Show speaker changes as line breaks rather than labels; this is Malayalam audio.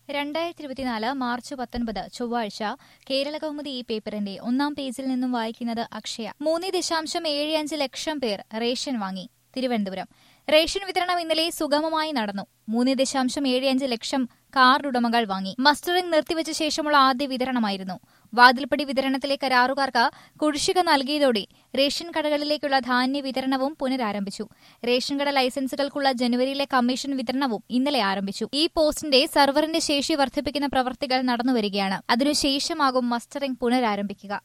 രണ്ടായിരത്തി ഇരുപത്തിനാല് മാർച്ച് പത്തൊൻപത് ചൊവ്വാഴ്ച കേരള കൗമുദി ഈ പേപ്പറിന്റെ ഒന്നാം പേജിൽ നിന്നും വായിക്കുന്നത് അക്ഷയ മൂന്ന് ദശാംശം ഏഴ് അഞ്ച് ലക്ഷം പേർ റേഷൻ വാങ്ങി തിരുവനന്തപുരം റേഷൻ വിതരണം ഇന്നലെ സുഗമമായി നടന്നു മൂന്ന് ദശാംശം ഏഴ് അഞ്ച് ലക്ഷം കാർഡ് ഉടമകൾ വാങ്ങി മസ്റ്ററിംഗ് നിർത്തിവച്ച ശേഷമുള്ള ആദ്യ വിതരണമായിരുന്നു വാതിൽപ്പടി വിതരണത്തിലെ കരാറുകാർക്ക് കുടിശ്ശിക നൽകിയതോടെ റേഷൻ കടകളിലേക്കുള്ള ധാന്യ വിതരണവും പുനരാരംഭിച്ചു റേഷൻ കട ലൈസൻസുകൾക്കുള്ള ജനുവരിയിലെ കമ്മീഷൻ വിതരണവും ഇന്നലെ ആരംഭിച്ചു ഈ പോസ്റ്റിന്റെ സർവറിന്റെ ശേഷി വർദ്ധിപ്പിക്കുന്ന പ്രവർത്തികൾ നടന്നുവരികയാണ് അതിനുശേഷമാകും മസ്റ്ററിംഗ് പുനരാരംഭിക്കുക